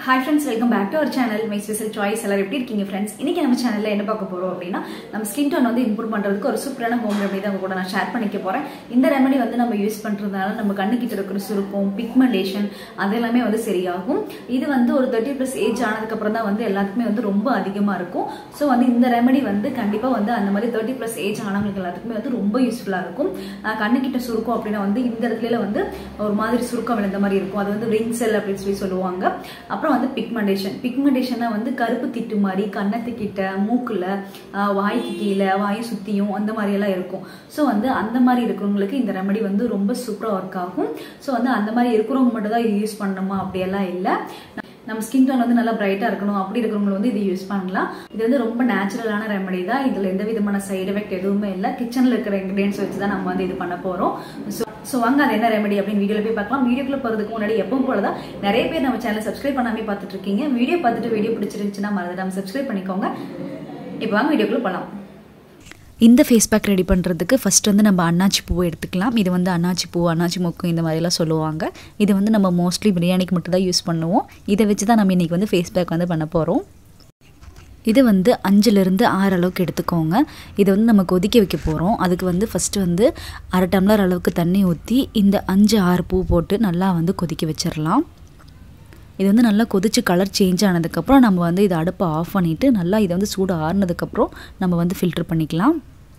hi friends welcome back to our channel my special choice எல்லாரும் எப்படி இருக்கீங்க friends இன்னைக்கு நம்ம சேனல்ல என்ன பார்க்க போறோம் அப்படின்னா நம்ம ஸ்கின் டோன் வந்து இம்ப்ரூவ் பண்றதுக்கு ஒரு சூப்பரான ஹோம் ரெமடி தான் உங்க கூட நான் ஷேர் பண்ணிக்க போறேன் இந்த ரெமடி வந்து நம்ம யூஸ் பண்றதுனால நம்ம கண்ணு கிட்ட இருக்கிற சுருக்கம் பிக்மெண்டேஷன் அது எல்லாமே வந்து சரியாகும் இது வந்து ஒரு தேர்ட்டி ப்ளஸ் ஏஜ் ஆனதுக்கு அப்புறம் தான் வந்து எல்லாத்துக்குமே வந்து ரொம்ப அதிகமா இருக்கும் ஸோ வந்து இந்த ரெமடி வந்து கண்டிப்பா வந்து அந்த மாதிரி தேர்ட்டி ப்ளஸ் ஏஜ் ஆனவங்களுக்கு எல்லாத்துக்குமே வந்து ரொம்ப யூஸ்ஃபுல்லா இருக்கும் அஹ் கண்ணு கிட்ட சுருக்கம் அப்படின்னா வந்து இந்த இடத்துல வந்து ஒரு மாதிரி சுருக்கம் விழுந்த மாதிரி இருக்கும் அது வந்து ரிங் செல் அப்படின்னு சொல்லி சொல்லுவாங்க அப்புறம் வந்து பிக்மெண்டேஷன் பிக்மெண்டேஷனா வந்து கருப்பு திட்டு மாதிரி கன்னத்துக்கிட்ட மூக்குல ஆஹ் வாய்க்கு கீழே வாய் சுத்தியும் அந்த மாதிரி எல்லாம் இருக்கும் ஸோ வந்து அந்த மாதிரி இருக்கிறவங்களுக்கு இந்த ரெமடி வந்து ரொம்ப சூப்பராக ஒர்க் ஆகும் ஸோ வந்து அந்த மாதிரி இருக்கிறவங்க மட்டும் தான் இது யூஸ் பண்ணணுமா அப்படியெல்லாம் இல்லை நம்ம ஸ்கின் டோன் வந்து நல்லா பிரைட்டா இருக்கணும் அப்படி இருக்கிறவங்க வந்து இது யூஸ் பண்ணலாம் இது வந்து ரொம்ப நேச்சுரலான ரெமடி தான் இதுல எந்த விதமான சைடு எஃபெக்ட் எதுவுமே இல்லை கிச்சன்ல இருக்கிற இன்கிரியன்ஸ் வச்சு தான் நம்ம வந்து இது பண்ண போறோம் ஸோ ஸோ வாங்க அது என்ன ரெமடி அப்படின்னு வீடியோல போய் பார்க்கலாம் வீடியோக்குள்ள போறதுக்கு முன்னாடி எப்பவும் போல தான் நிறைய பேர் நம்ம சேனலை சப்ஸ்கிரைப் பண்ணாமே பார்த்துட்டு இருக்கீங்க வீடியோ பார்த்துட்டு வீடியோ பிடிச்சிருந்துச்சுன்னா மறந்துடாம சப்ஸ்கிரைப் பண்ணிக்கோங்க இப்போ வாங்க வீடியோக்குள்ள போகலாம் இந்த ஃபேஸ் பேக் ரெடி பண்ணுறதுக்கு ஃபஸ்ட் வந்து நம்ம அன்னாச்சி பூவை எடுத்துக்கலாம் இது வந்து அன்னாச்சி பூ அன்னாச்சி மொக்கு இந்த மாதிரிலாம் சொல்லுவாங்க இது வந்து நம்ம மோஸ்ட்லி பிரியாணிக்கு மட்டும் தான் யூஸ் பண்ணுவோம் இதை வச்சு தான் நம்ம இன்றைக்கி வந்து ஃபேஸ் பேக் வந்து பண்ண போகிறோம் இது வந்து அஞ்சுலேருந்து ஆறு அளவுக்கு எடுத்துக்கோங்க இதை வந்து நம்ம கொதிக்க வைக்க போகிறோம் அதுக்கு வந்து ஃபஸ்ட்டு வந்து அரை டம்ளர் அளவுக்கு தண்ணி ஊற்றி இந்த அஞ்சு ஆறு பூ போட்டு நல்லா வந்து கொதிக்க வச்சிடலாம் இது வந்து நல்லா கொதிச்சு கலர் சேஞ்ச் ஆனதுக்கப்புறம் நம்ம வந்து இதை அடுப்பை ஆஃப் பண்ணிவிட்டு நல்லா இதை வந்து சூடு ஆறுனதுக்கப்புறம் நம்ம வந்து ஃபில்டர் பண்ணிக்கலாம்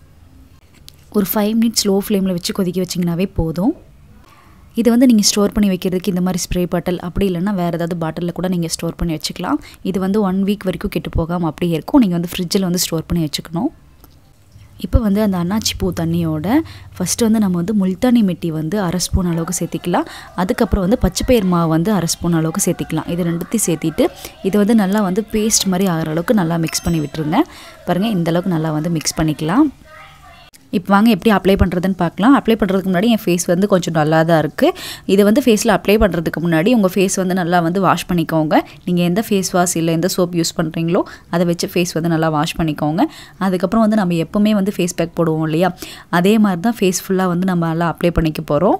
ஒரு ஃபைவ் மினிட்ஸ் லோ ஃப்ளேமில் வச்சு கொதிக்க வச்சிங்கனாவே போதும் இதை வந்து நீங்கள் ஸ்டோர் பண்ணி வைக்கிறதுக்கு இந்த மாதிரி ஸ்ப்ரே பாட்டில் அப்படி இல்லைன்னா வேறு ஏதாவது பாட்டிலில் கூட நீங்கள் ஸ்டோர் பண்ணி வச்சுக்கலாம் இது வந்து ஒன் வீக் வரைக்கும் கெட்டு போகாமல் அப்படியே இருக்கும் நீங்கள் வந்து ஃப்ரிட்ஜில் வந்து ஸ்டோர் பண்ணி வச்சுக்கணும் இப்போ வந்து அந்த அன்னாச்சி பூ தண்ணியோட ஃபஸ்ட்டு வந்து நம்ம வந்து முல்தானி மெட்டி வந்து அரை ஸ்பூன் அளவுக்கு சேர்த்திக்கலாம் அதுக்கப்புறம் வந்து பச்சைப்பயிர் மாவு வந்து அரை ஸ்பூன் அளவுக்கு சேர்த்திக்கலாம் இது ரெண்டுத்தையும் சேர்த்திட்டு இது வந்து நல்லா வந்து பேஸ்ட் மாதிரி ஆகிற அளவுக்கு நல்லா மிக்ஸ் பண்ணி விட்டுருங்க பாருங்கள் இந்த அளவுக்கு நல்லா வந்து மிக்ஸ் பண்ணிக்கலாம் இப்போ வாங்க எப்படி அப்ளை பண்ணுறதுன்னு பார்க்கலாம் அப்ளை பண்ணுறதுக்கு முன்னாடி என் ஃபேஸ் வந்து கொஞ்சம் நல்லா தான் இருக்குது இது வந்து ஃபேஸில் அப்ளை பண்ணுறதுக்கு முன்னாடி உங்கள் ஃபேஸ் வந்து நல்லா வந்து வாஷ் பண்ணிக்கோங்க நீங்கள் எந்த ஃபேஸ் வாஷ் இல்லை எந்த சோப் யூஸ் பண்ணுறீங்களோ அதை வச்சு ஃபேஸ் வந்து நல்லா வாஷ் பண்ணிக்கோங்க அதுக்கப்புறம் வந்து நம்ம எப்போவுமே வந்து ஃபேஸ் பேக் போடுவோம் இல்லையா அதே மாதிரி தான் ஃபேஸ் ஃபுல்லாக வந்து நம்ம நல்லா அப்ளை பண்ணிக்க போகிறோம்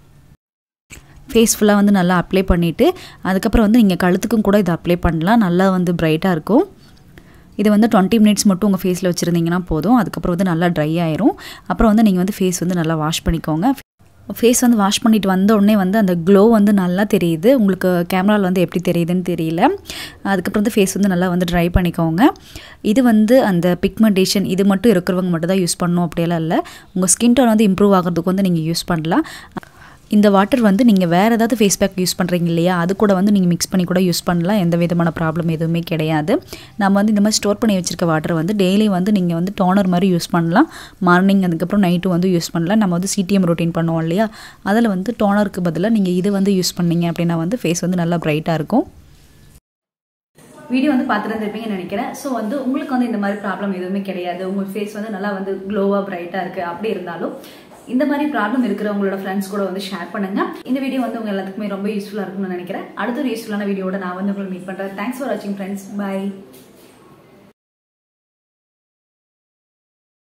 ஃபேஸ் ஃபுல்லாக வந்து நல்லா அப்ளை பண்ணிவிட்டு அதுக்கப்புறம் வந்து நீங்கள் கழுத்துக்கும் கூட இதை அப்ளை பண்ணலாம் நல்லா வந்து பிரைட்டாக இருக்கும் இது வந்து டுவெண்ட்டி மினிட்ஸ் மட்டும் உங்கள் ஃபேஸில் வச்சுருந்தீங்கன்னா போதும் அதுக்கப்புறம் வந்து நல்லா ட்ரை ஆயிரும் அப்புறம் வந்து நீங்கள் வந்து ஃபேஸ் வந்து நல்லா வாஷ் பண்ணிக்கோங்க ஃபேஸ் வந்து வாஷ் பண்ணிட்டு வந்த உடனே வந்து அந்த க்ளோ வந்து நல்லா தெரியுது உங்களுக்கு கேமராவில் வந்து எப்படி தெரியுதுன்னு தெரியல அதுக்கப்புறம் வந்து ஃபேஸ் வந்து நல்லா வந்து ட்ரை பண்ணிக்கோங்க இது வந்து அந்த பிக்மெண்டேஷன் இது மட்டும் இருக்கிறவங்க மட்டும் தான் யூஸ் பண்ணணும் அப்படியெல்லாம் இல்லை உங்கள் ஸ்கின் டோன் வந்து இம்ப்ரூவ் ஆகிறதுக்கு வந்து நீங்கள் யூஸ் பண்ணலாம் இந்த வாட்டர் வந்து நீங்கள் வேறு ஏதாவது ஃபேஸ் பேக் யூஸ் பண்ணுறீங்க இல்லையா அது கூட வந்து நீங்கள் மிக்ஸ் பண்ணி கூட யூஸ் பண்ணலாம் எந்த விதமான ப்ராப்ளம் எதுவுமே கிடையாது நம்ம வந்து இந்த மாதிரி ஸ்டோர் பண்ணி வச்சுருக்க வாட்டர் வந்து டெய்லி வந்து நீங்கள் வந்து டோனர் மாதிரி யூஸ் பண்ணலாம் மார்னிங் அதுக்கப்புறம் நைட்டு வந்து யூஸ் பண்ணலாம் நம்ம வந்து சிடிஎம் ரொட்டீன் பண்ணுவோம் இல்லையா அதில் வந்து டோனருக்கு பதிலாக நீங்கள் இது வந்து யூஸ் பண்ணீங்க அப்படின்னா வந்து ஃபேஸ் வந்து நல்லா பிரைட்டாக இருக்கும் வீடியோ வந்து பார்த்துருந்துருப்பீங்கன்னு நினைக்கிறேன் ஸோ வந்து உங்களுக்கு வந்து இந்த மாதிரி ப்ராப்ளம் எதுவுமே கிடையாது உங்கள் ஃபேஸ் வந்து நல்லா வந்து க்ளோவாக பிரைட்டாக இருக்குது அப்படி இருந்தாலும் இந்த மாதிரி ப்ராப்ளம் இருக்கிற உங்களோட ஃப்ரெண்ட்ஸ் கூட வந்து ஷேர் பண்ணுங்க இந்த வீடியோ வந்து உங்க எல்லாத்துக்குமே ரொம்ப யூஸ்ஃபுல்லாக இருக்கும்னு நினைக்கிறேன் அடுத்த ஒரு யூஸ்ஃபுல்லான வீடியோட நான் வந்து உங்களை மீட் பண்ணுறேன் தேங்க்ஸ் ஃபார் வாட்சிங் ஃப்ரெண்ட்ஸ் பை